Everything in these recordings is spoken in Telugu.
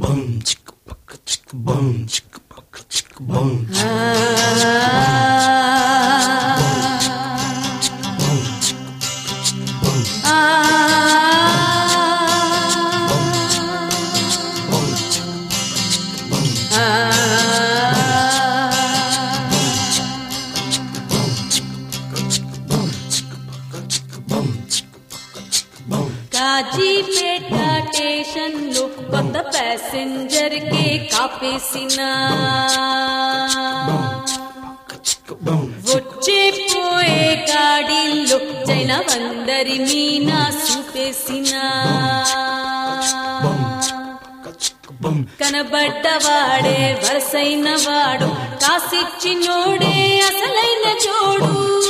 bum, chicka bucka chicka bum, chicka bucka chicka bum, Kazipet station లో కొత్త ప్యాసింజర్ కి కాపేసిన వచ్చే పోయే గాడిలో జైన వందరి మీనా చూపేసిన కనబడ్డవాడే వరసైన వాడు కాసిచ్చినోడే అసలైన జోడు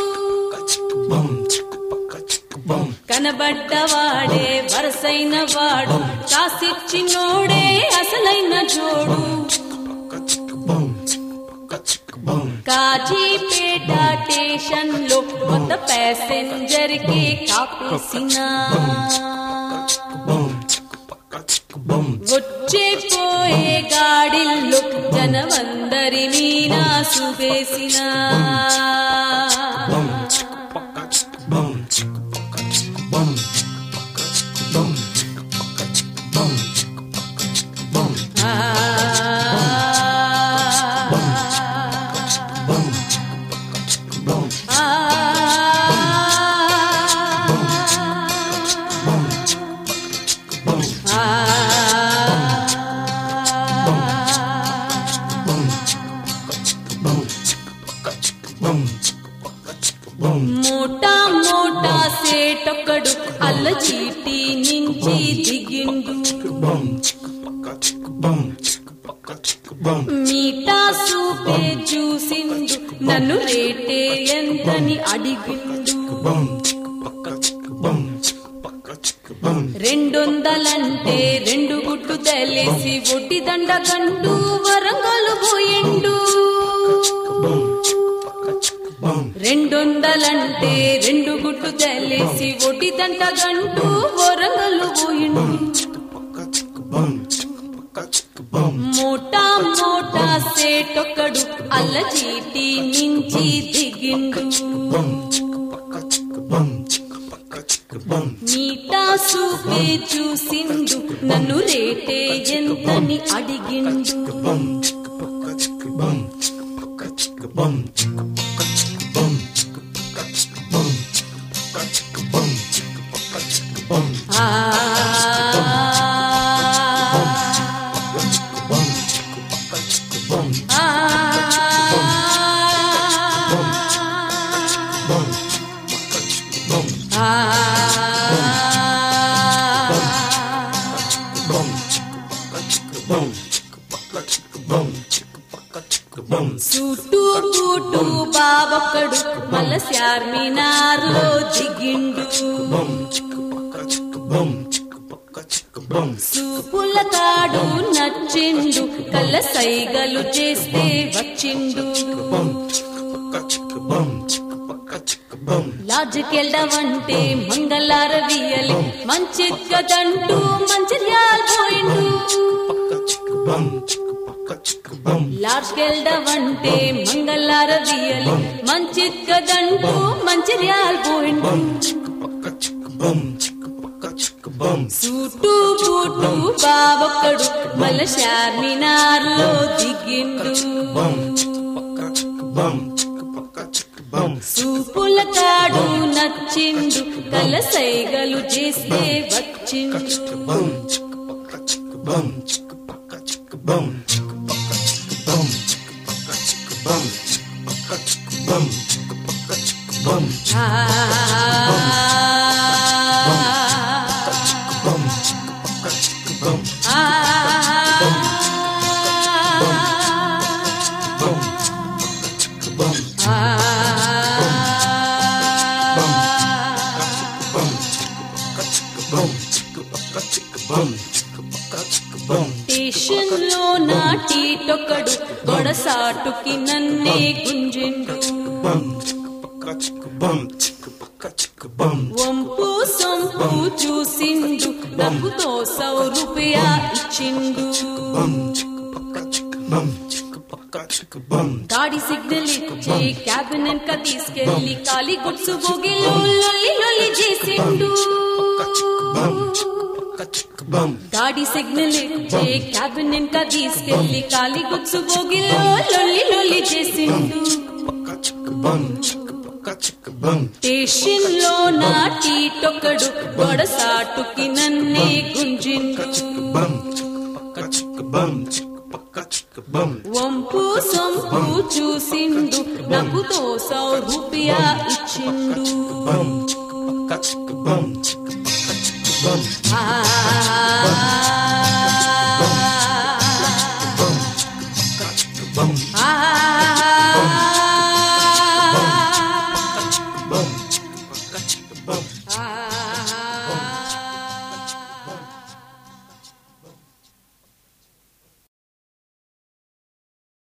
కనబడ్డవాడే వరసైన వాడు కాసిచ్చినోడే అసలైన జోడు కాజీపేట స్టేషన్ లో కొత్త ప్యాసింజర్ కి కాపేసిన వచ్చే పోయే గాడిల్లో జనమందరి మీనా సుబేసిన మోటా మోటా సేటొక్కడు అల్ల చీటి నుంచి దిగిండు మీటా సూపే చూసిండు నన్ను రేటే ఎంతని అడిగిండు రెండొందలంటే రెండు గుట్టు తెలిసి ఒట్టి దండ కండు వరంగలు పోయిండు రెండొందలంటే రెండు గుట్టు తెలిసి ఒట్టి దండ గంటు వరంగలు పోయిండు మోటా మోటా సేటొక్కడు అల్ల చీటి నుంచి దిగిండు నీటా సూపే చూసిండు నన్ను రేటే ఎంతని అడిగిండు ఆ సూటు బూటు బాబొక్కడు మల్ల శార్మినార్లో దిగిండు సూపుల తాడు నచ్చిండు కళ్ళ సైగలు చేస్తే వచ్చిండు లాడ్జికెళ్ళవంటే మంగళార వియలి మంచి కదంటూ మంచిర్యాల్ పోయిండు లాడ్జికెళ్ళవంటే మంగళార వియలి మంచి కదంటూ మంచిర్యాల్ పోయిండు సూటు బూటు బాబొక్కడు మల్ల శార్మినార్లో దిగిండు సూపుల తాడు నచ్చిండు కల సైగలు చేస్తే వచ్చిండు స్టేషన్ లో నాటిటొక్కడు గొడసాటుకి నన్నే గుంజిండు వంపు సొంపు చూసిండు డబ్బుతో సౌ రూపాయ ఇచ్చిండు తీసుకెళ్లి కాలి గుడ్సు బొగిలో లొల్లి లొల్లి చేసిండు గాడి సిగ్నల్ ఇచ్చే క్యాబిన్ ఇంకా తీసుకెళ్లి కాలి గుడ్సు బొగిలో లొల్లి లొల్లి చేసిండు స్టేషన్ లో నా టీటొక్కడు గొడసాటుకి నన్నే గుంజిండు వంపు సొంపు చూసిండు నాకు దోసౌ రూపాయ ఇచ్చిండు ఆ ఆ